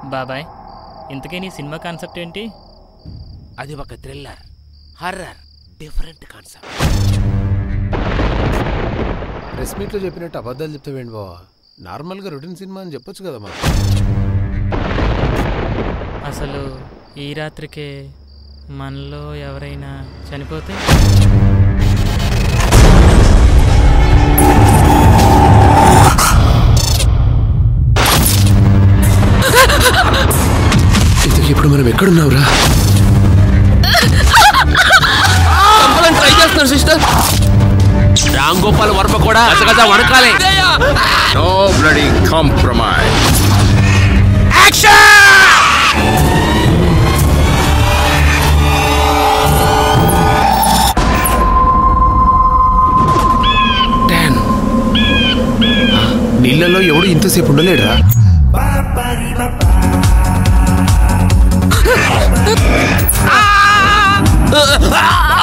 బాబాయ్ ఇంతకీ నీ సినిమా కాన్సెప్ట్ ఏంటి అది ఒక thriller horror different concept press మీట్లో చెప్పినట్టు అబద్ధాలు చెప్తావేంటి బావా నార్మల్గా రొటీన్ సినిమా అని చెప్పొచ్చు కదా మా అసలు ఈ రాత్రికే మనలో ఎవరైనా చనిపోతే ఇంతకీ ఇప్పుడు మనం ఎక్కడున్నావురా ట్రై చేస్తున్నారు సిస్టర్ రామ్ గోపాల్ వర్మ కూడా గజగజ వణకాలే No bloody compromise. డాన్ నీళ్ళలో ఎవడు ఇంతసేపు ఉండలేడురా ఆ!